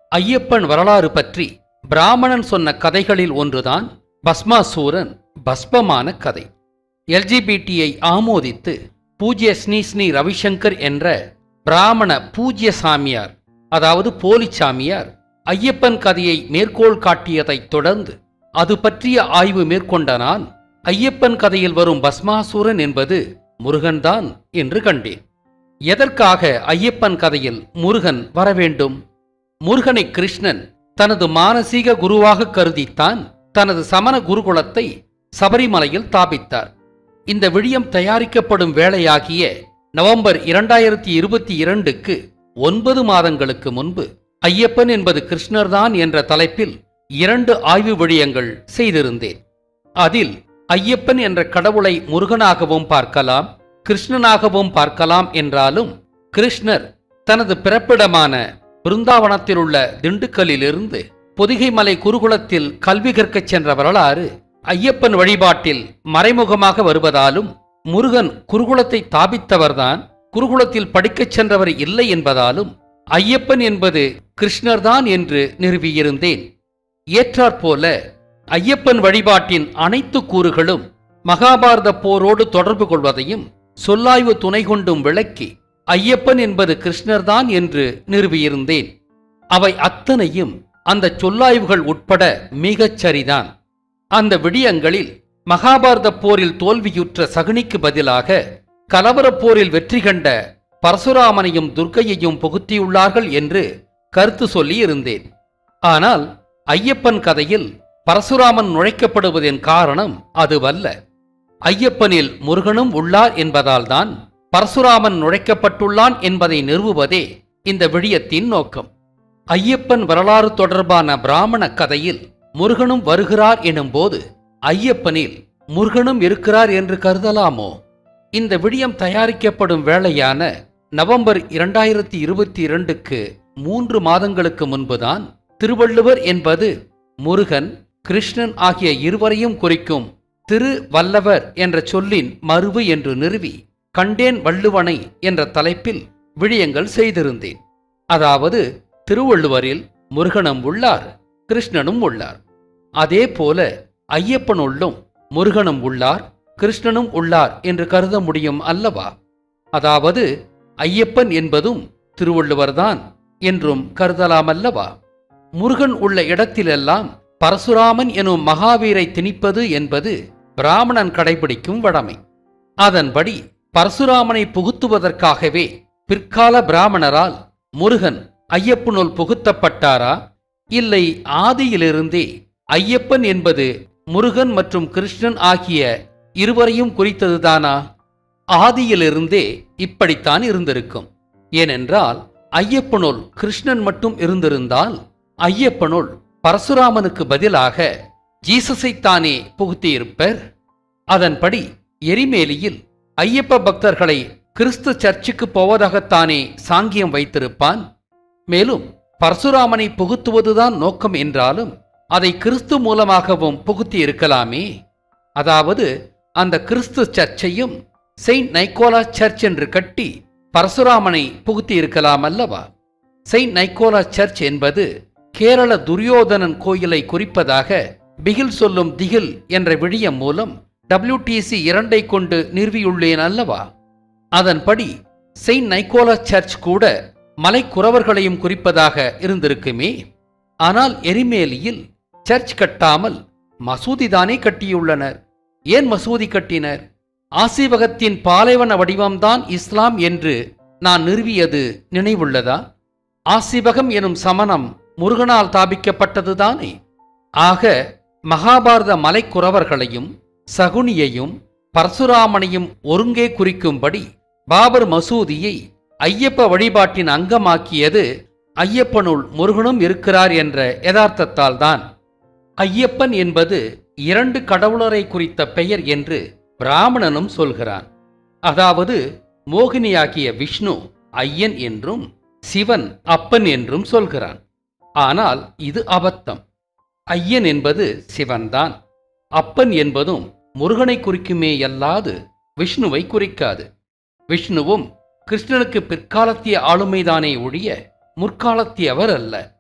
ஐயப்பன் வரலாறு பற்றி பிராமணன் சொன்ன கதைகளில் ஒன்றுதான் பஸ்மாசூரன் பஸ்பமான கதை எல்ஜிபிடியை ஆமோதித்து பூஜ்ய ஸ்ரீ ஸ்ரீ ரவிசங்கர் என்ற பிராமண பூஜ்ய சாமியார் அதாவது போலி சாமியார் ஐயப்பன் கதையை மேற்கோள் காட்டியதைத் தொடர்ந்து அது பற்றிய ஆய்வு மேற்கொண்ட நான் ஐயப்பன் கதையில் வரும் பஸ்மாசூரன் என்பது முருகன்தான் என்று கண்டேன் எதற்காக ஐயப்பன் கதையில் முருகன் வர வேண்டும் முருகனை கிருஷ்ணன் தனது மானசீக குருவாக கருதித்தான் தனது சமண குருகுலத்தை சபரிமலையில் தாபித்தார் இந்த விழியம் தயாரிக்கப்படும் வேளையாகிய நவம்பர் இரண்டாயிரத்தி இருபத்தி இரண்டுக்கு ஒன்பது மாதங்களுக்கு முன்பு ஐயப்பன் என்பது கிருஷ்ணர்தான் என்ற தலைப்பில் இரண்டு ஆய்வு விழியங்கள் செய்திருந்தேன் அதில் ஐயப்பன் என்ற கடவுளை முருகனாகவும் பார்க்கலாம் கிருஷ்ணனாகவும் பார்க்கலாம் என்றாலும் கிருஷ்ணர் தனது பிறப்பிடமான பிருந்தாவனத்தில் உள்ள திண்டுக்கல்லிலிருந்து பொதிகைமலை குருகுலத்தில் கல்வி கற்கச் சென்ற வரலாறு ஐயப்பன் வழிபாட்டில் மறைமுகமாக வருவதாலும் முருகன் குருகுலத்தை தாபித்தவர்தான் குருகுலத்தில் படிக்கச் சென்றவர் இல்லை என்பதாலும் ஐயப்பன் என்பது கிருஷ்ணர்தான் என்று நிறுவியிருந்தேன் ஏற்றாற்போல ஐயப்பன் வழிபாட்டின் அனைத்து கூறுகளும் மகாபாரத போரோடு தொடர்பு கொள்வதையும் சொல்லாய்வு துணை கொண்டும் விளக்கி ஐயப்பன் என்பது கிருஷ்ணர்தான் என்று நிறுவியிருந்தேன் அவை அத்தனையும் அந்த சொல்லாய்வுகள் உட்பட மிகச் சரிதான் அந்த விடியங்களில் மகாபாரத போரில் தோல்வியுற்ற சகுனிக்கு பதிலாக கலவரப் போரில் வெற்றி கண்ட பரசுராமனையும் துர்க்கையையும் புகுத்தியுள்ளார்கள் என்று கருத்து சொல்லி இருந்தேன் ஆனால் ஐயப்பன் கதையில் பரசுராமன் நுழைக்கப்படுவதின் காரணம் அதுவல்ல ஐயப்பனில் முருகனும் உள்ளார் என்பதால்தான் பரசுராமன் நுழைக்கப்பட்டுள்ளான் என்பதை நிறுவுவதே இந்த விழியத்தின் நோக்கம் ஐயப்பன் வரலாறு தொடர்பான பிராமண கதையில் முருகனும் வருகிறார் எனும்போது ஐயப்பனில் முருகனும் இருக்கிறார் என்று கருதலாமோ இந்த விடியம் தயாரிக்கப்படும் வேளையான நவம்பர் இரண்டாயிரத்தி இருபத்தி இரண்டுக்கு மூன்று மாதங்களுக்கு முன்புதான் திருவள்ளுவர் என்பது முருகன் கிருஷ்ணன் ஆகிய இருவரையும் குறிக்கும் திரு வல்லவர் என்ற சொல்லின் மறுவு என்று நிறுவி கண்டேன் வள்ளுவனை என்ற தலைப்பில் விழியங்கள் செய்திருந்தேன் அதாவது திருவள்ளுவரில் முருகனும் உள்ளார் கிருஷ்ணனும் உள்ளார் அதே போல ஐயப்பனுள்ளும் முருகனும் உள்ளார் கிருஷ்ணனும் உள்ளார் என்று கருத முடியும் அல்லவா அதாவது ஐயப்பன் என்பதும் திருவள்ளுவர்தான் என்றும் கருதலாமல்லவா முருகன் உள்ள இடத்திலெல்லாம் பரசுராமன் எனும் மகாவீரை திணிப்பது என்பது பிராமணன் கடைபிடிக்கும் வழமை அதன்படி பரசுராமனை புகுத்துவதற்காகவே பிற்கால பிராமணரால் முருகன் ஐயப்பனுள் புகுத்தப்பட்டாரா இல்லை ஆதியிலிருந்தே ஐயப்பன் என்பது முருகன் மற்றும் கிருஷ்ணன் ஆகிய இருவரையும் குறித்ததுதானா ஆதியிலிருந்தே இப்படித்தான் இருந்திருக்கும் ஏனென்றால் ஐயப்பனுள் கிருஷ்ணன் மட்டும் இருந்திருந்தால் ஐயப்பனுள் பரசுராமனுக்கு பதிலாக ஜீசஸைத்தானே புகுத்தியிருப்பர் அதன்படி எரிமேலியில் ஐயப்ப பக்தர்களை கிறிஸ்து சர்ச்சுக்கு போவதாகத்தானே சாங்கியம் வைத்திருப்பான் மேலும் பரசுராமனை புகுத்துவதுதான் நோக்கம் என்றாலும் அதை கிறிஸ்து மூலமாகவும் புகுத்தி இருக்கலாமே அதாவது அந்த கிறிஸ்து சர்ச்சையும் செயின்ட் நைக்கோலா சர்ச் என்று கட்டி பரசுராமனை புகுத்தி இருக்கலாம் அல்லவா செயின்ட் நைக்கோலா சர்ச் என்பது கேரள துரியோதனன் கோயிலை குறிப்பதாக பிகில் சொல்லும் திகில் என்ற விழியம் மூலம் WTC இரண்டை கொண்டு நிறுவியுள்ளேன் அல்லவா அதன்படி செயின்ட் நைக்கோலா சர்ச் கூட மலைக்குறவர்களையும் குறிப்பதாக இருந்திருக்குமே ஆனால் எரிமேலியில் சர்ச் கட்டாமல் மசூதிதானே கட்டியுள்ளனர் ஏன் மசூதி கட்டினர் ஆசீவகத்தின் பாலைவன வடிவம்தான் இஸ்லாம் என்று நான் நிறுவியது நினைவுள்ளதா ஆசிவகம் எனும் சமணம் முருகனால் தாபிக்கப்பட்டதுதானே ஆக மகாபாரத மலைக்குறவர்களையும் சகுனியையும் பரசுராமனையும் ஒருங்கே குறிக்கும்படி பாபர் மசூதியை ஐயப்ப வழிபாட்டின் அங்கமாக்கியது ஐயப்பனுள் முருகனும் இருக்கிறார் என்ற யதார்த்தத்தால் தான் ஐயப்பன் என்பது இரண்டு கடவுளரை குறித்த பெயர் என்று பிராமணனும் சொல்கிறான் அதாவது மோகினியாகிய விஷ்ணு ஐயன் என்றும் சிவன் அப்பன் என்றும் சொல்கிறான் ஆனால் இது அபத்தம் ஐயன் என்பது சிவன்தான் அப்பன் என்பதும் முருகனை குறிக்குமே அல்லாது விஷ்ணுவை குறிக்காது விஷ்ணுவும் கிருஷ்ணனுக்கு பிற்காலத்திய ஆளுமைதானே ஒழிய முற்காலத்தியவர் அல்ல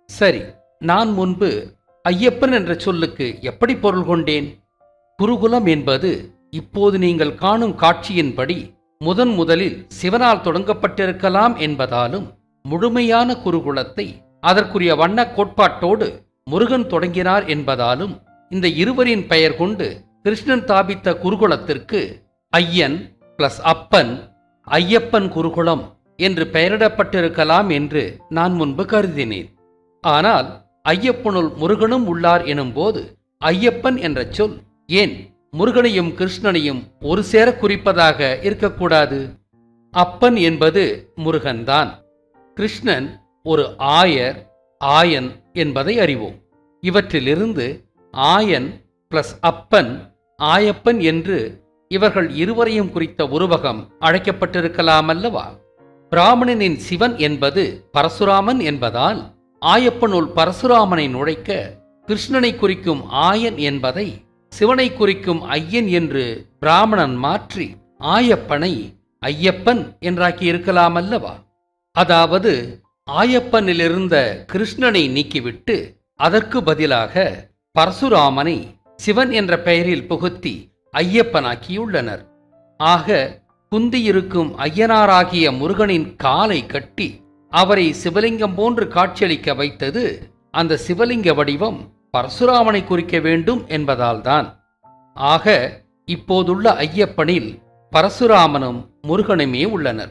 சரி நான் முன்பு ஐயப்பன் என்ற சொல்லுக்கு எப்படி பொருள் கொண்டேன் குருகுலம் என்பது இப்போது நீங்கள் காணும் காட்சியின்படி முதன் முதலில் சிவனால் தொடங்கப்பட்டிருக்கலாம் என்பதாலும் முழுமையான குருகுலத்தை அதற்குரிய வண்ண கோட்பாட்டோடு முருகன் தொடங்கினார் என்பதாலும் இந்த இருவரின் பெயர் கொண்டு கிருஷ்ணன் தாபித்த குருகுலத்திற்கு ஐயன் பிளஸ் அப்பன் ஐயப்பன் குருகுலம் என்று பெயரிடப்பட்டிருக்கலாம் என்று நான் முன்பு கருதினேன் ஆனால் ஐயப்பனுள் முருகனும் உள்ளார் எனும்போது ஐயப்பன் என்ற சொல் ஏன் முருகனையும் கிருஷ்ணனையும் ஒரு சேர குறிப்பதாக இருக்கக்கூடாது அப்பன் என்பது முருகன்தான் கிருஷ்ணன் ஒரு ஆயர் ஆயன் என்பதை அறிவோம் இவற்றிலிருந்து ஆயன் பிளஸ் அப்பன் ஆயப்பன் என்று இவர்கள் இருவரையும் குறித்த உருவகம் அழைக்கப்பட்டிருக்கலாம் அல்லவா பிராமணனின் சிவன் என்பது பரசுராமன் என்பதால் ஆயப்பனுள் பரசுராமனை நுழைக்க கிருஷ்ணனை குறிக்கும் ஆயன் என்பதை சிவனை குறிக்கும் ஐயன் என்று பிராமணன் மாற்றி ஆயப்பனை ஐயப்பன் என்றாக்கி இருக்கலாம் அல்லவா அதாவது ஆயப்பனிலிருந்த கிருஷ்ணனை நீக்கிவிட்டு அதற்கு பதிலாக பரசுராமனை சிவன் என்ற பெயரில் புகுத்தி ஐயப்பனாக்கியுள்ளனர் ஆக குந்தியிருக்கும் ஐயனாராகிய முருகனின் காலை கட்டி அவரை சிவலிங்கம் போன்று காட்சியளிக்க வைத்தது அந்த சிவலிங்க வடிவம் பரசுராமனை குறிக்க வேண்டும் என்பதால்தான் ஆக இப்போதுள்ள ஐயப்பனில் பரசுராமனும் முருகனுமே உள்ளனர்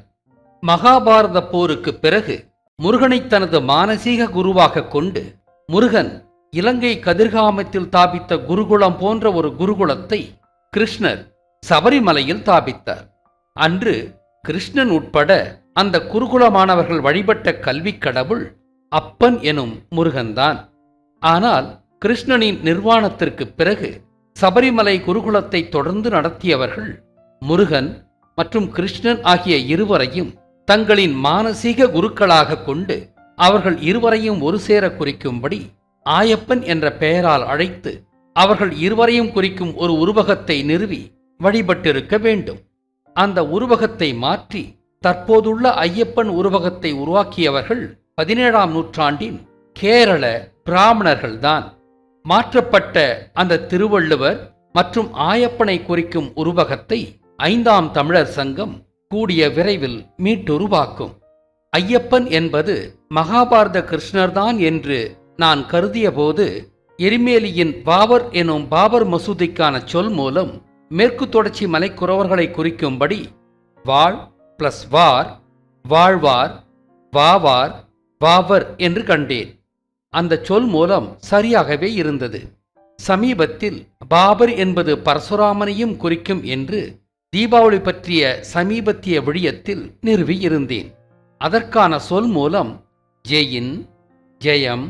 மகாபாரத போருக்கு பிறகு முருகனை தனது மானசீக குருவாக கொண்டு முருகன் இலங்கை கதிர்காமத்தில் தாபித்த குருகுலம் போன்ற ஒரு குருகுலத்தை கிருஷ்ணர் சபரிமலையில் தாபித்தார் அன்று கிருஷ்ணன் உட்பட அந்த குருகுலமானவர்கள் வழிபட்ட கல்விக் கடவுள் அப்பன் எனும் முருகன்தான் ஆனால் கிருஷ்ணனின் நிர்வாணத்திற்கு பிறகு சபரிமலை குருகுலத்தை தொடர்ந்து நடத்தியவர்கள் முருகன் மற்றும் கிருஷ்ணன் ஆகிய இருவரையும் தங்களின் மானசீக குருக்களாக கொண்டு அவர்கள் இருவரையும் ஒரு சேர குறிக்கும்படி ஆயப்பன் என்ற பெயரால் அழைத்து அவர்கள் இருவரையும் குறிக்கும் ஒரு உருவகத்தை நிறுவி வழிபட்டிருக்க வேண்டும் அந்த உருவகத்தை மாற்றி தற்போதுள்ள ஐயப்பன் உருவகத்தை உருவாக்கியவர்கள் பதினேழாம் நூற்றாண்டின் கேரள பிராமணர்கள்தான் மாற்றப்பட்ட அந்த திருவள்ளுவர் மற்றும் ஆயப்பனை குறிக்கும் உருவகத்தை ஐந்தாம் தமிழர் சங்கம் கூடிய விரைவில் மீட்டுருவாக்கும் ஐயப்பன் என்பது மகாபாரத கிருஷ்ணர்தான் என்று நான் கருதியபோது எரிமேலியின் பாபர் எனும் பாபர் மசூதிக்கான சொல் மூலம் மேற்கு தொடர்ச்சி மலைக்குறவர்களை குறிக்கும்படி வாழ் பிளஸ் வார் வாழ்வார் வாவார் வாவர் என்று கண்டேன் அந்த சொல் மூலம் சரியாகவே இருந்தது சமீபத்தில் பாபர் என்பது பரசுராமனையும் குறிக்கும் என்று தீபாவளி பற்றிய சமீபத்திய விழியத்தில் நிறுவியிருந்தேன் அதற்கான சொல் மூலம் ஜெயின் ஜெயம்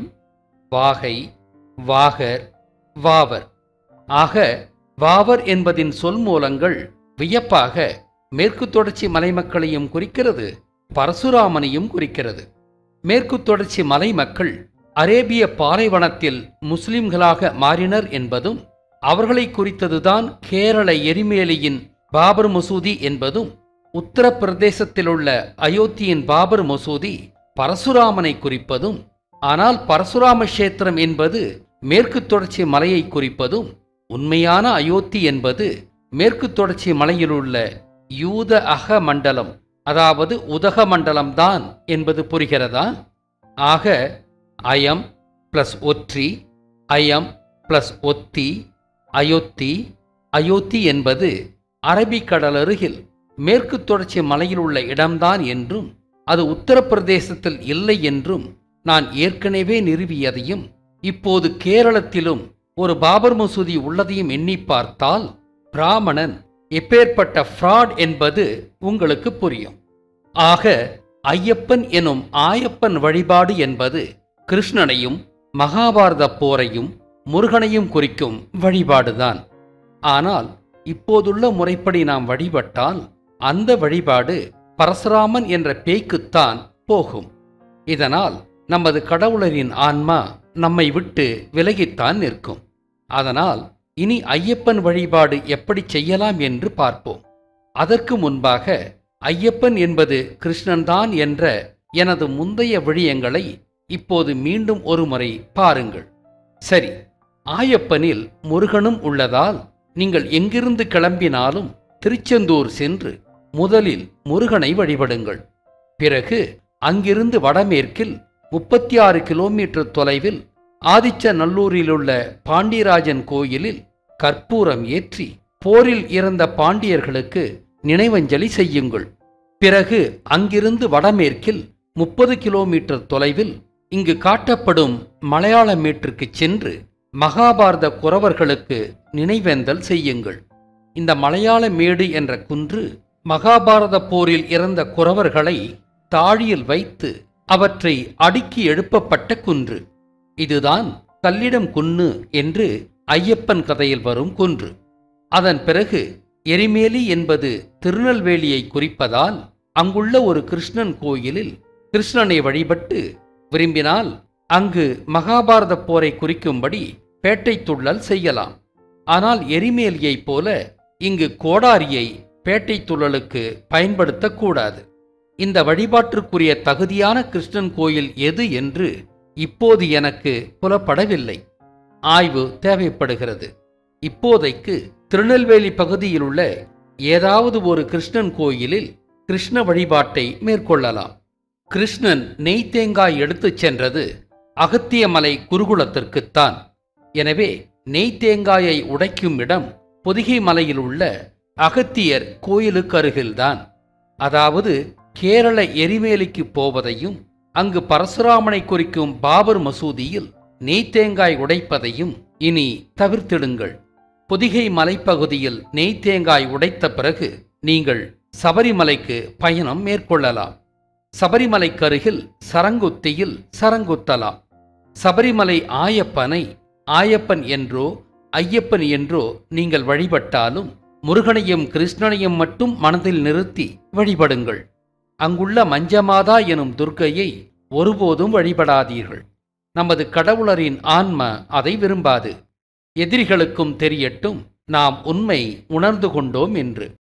வாகை வாகர் வாவர் ஆக வாவர் என்பதின் சொல் மூலங்கள் வியப்பாக மேற்கு தொடர்ச்சி மலைமக்களையும் குறிக்கிறது பரசுராமனையும் குறிக்கிறது மேற்கு தொடர்ச்சி மலை மக்கள் அரேபிய பாலைவனத்தில் முஸ்லிம்களாக மாறினர் என்பதும் அவர்களை குறித்ததுதான் கேரள எரிமேலியின் பாபர் மசூதி என்பதும் உத்தரப்பிரதேசத்தில் உள்ள அயோத்தியின் பாபர் மசூதி பரசுராமனை குறிப்பதும் ஆனால் பரசுராம கஷேத்திரம் என்பது மேற்கு தொடர்ச்சி மலையை குறிப்பதும் உண்மையான அயோத்தி என்பது மேற்கு தொடர்ச்சி மலையிலுள்ள யூத அக மண்டலம் அதாவது உதக மண்டலம்தான் என்பது புரிகிறதா ஆக அயம் பிளஸ் ஒற்றி அயம் பிளஸ் ஒத்தி அயோத்தி அயோத்தி என்பது அரபிக்கடல் அருகில் மேற்கு தொடர்ச்சி மலையில் உள்ள இடம்தான் என்றும் அது உத்தரப்பிரதேசத்தில் இல்லை என்றும் நான் ஏற்கனவே நிறுவியதையும் இப்போது கேரளத்திலும் ஒரு பாபர் மசூதி உள்ளதையும் எண்ணி பார்த்தால் பிராமணன் எப்பேற்பட்ட ஃப்ராட் என்பது உங்களுக்கு புரியும் ஆக ஐயப்பன் எனும் ஆயப்பன் வழிபாடு என்பது கிருஷ்ணனையும் மகாபாரத போரையும் முருகனையும் குறிக்கும் வழிபாடுதான் ஆனால் இப்போதுள்ள முறைப்படி நாம் வழிபட்டால் அந்த வழிபாடு பரசுராமன் என்ற பேய்க்குத்தான் போகும் இதனால் நமது கடவுளரின் ஆன்மா நம்மை விட்டு விலகித்தான் நிற்கும் அதனால் இனி ஐயப்பன் வழிபாடு எப்படி செய்யலாம் என்று பார்ப்போம் அதற்கு முன்பாக ஐயப்பன் என்பது கிருஷ்ணன்தான் என்ற எனது முந்தைய விழியங்களை இப்போது மீண்டும் ஒருமுறை பாருங்கள் சரி ஆயப்பனில் முருகனும் உள்ளதால் நீங்கள் எங்கிருந்து கிளம்பினாலும் திருச்செந்தூர் சென்று முதலில் முருகனை வழிபடுங்கள் பிறகு அங்கிருந்து வடமேற்கில் முப்பத்தி ஆறு கிலோமீட்டர் தொலைவில் ஆதிச்சநல்லூரிலுள்ள பாண்டியராஜன் கோயிலில் கற்பூரம் ஏற்றி போரில் இறந்த பாண்டியர்களுக்கு நினைவஞ்சலி செய்யுங்கள் பிறகு அங்கிருந்து வடமேற்கில் முப்பது கிலோமீட்டர் தொலைவில் இங்கு காட்டப்படும் மலையாள மேட்டிற்கு சென்று மகாபாரத குறவர்களுக்கு நினைவேந்தல் செய்யுங்கள் இந்த மலையாள மேடு என்ற குன்று மகாபாரத போரில் இறந்த குறவர்களை தாழியில் வைத்து அவற்றை அடுக்கி எழுப்பப்பட்ட குன்று இதுதான் கல்லிடம் குன்னு என்று ஐயப்பன் கதையில் வரும் குன்று அதன் பிறகு எரிமேலி என்பது திருநெல்வேலியை குறிப்பதால் அங்குள்ள ஒரு கிருஷ்ணன் கோயிலில் கிருஷ்ணனை வழிபட்டு விரும்பினால் அங்கு மகாபாரத போரை குறிக்கும்படி பேட்டை துள்ளல் செய்யலாம் ஆனால் எரிமேலியைப் போல இங்கு கோடாரியை பேட்டை துள்ளலுக்கு பயன்படுத்தக்கூடாது இந்த வழிபாட்டிற்குரிய தகுதியான கிருஷ்ணன் கோயில் எது என்று இப்போது எனக்கு புலப்படவில்லை ஆய்வு தேவைப்படுகிறது இப்போதைக்கு திருநெல்வேலி பகுதியிலுள்ள ஏதாவது ஒரு கிருஷ்ணன் கோயிலில் கிருஷ்ண வழிபாட்டை மேற்கொள்ளலாம் கிருஷ்ணன் நெய் தேங்காய் எடுத்துச் சென்றது அகத்தியமலை குருகுலத்திற்குத்தான் எனவே நெய் தேங்காயை உடைக்கும் இடம் பொதிகை மலையில் உள்ள அகத்தியர் கோயிலுக்கு அருகில்தான் அதாவது கேரள எரிமேலிக்கு போவதையும் அங்கு பரசுராமனை குறிக்கும் பாபர் மசூதியில் நெய் தேங்காய் உடைப்பதையும் இனி தவிர்த்திடுங்கள் பொதிகை மலைப்பகுதியில் நெய் தேங்காய் உடைத்த பிறகு நீங்கள் சபரிமலைக்கு பயணம் மேற்கொள்ளலாம் சபரிமலைக்கு அருகில் சரங்குத்தியில் சரங்குத்தலாம் சபரிமலை ஆயப்பனை ஆயப்பன் என்றோ ஐயப்பன் என்றோ நீங்கள் வழிபட்டாலும் முருகனையும் கிருஷ்ணனையும் மட்டும் மனதில் நிறுத்தி வழிபடுங்கள் அங்குள்ள மஞ்சமாதா எனும் துர்க்கையை ஒருபோதும் வழிபடாதீர்கள் நமது கடவுளரின் ஆன்ம அதை விரும்பாது எதிரிகளுக்கும் தெரியட்டும் நாம் உண்மை உணர்ந்து கொண்டோம் என்று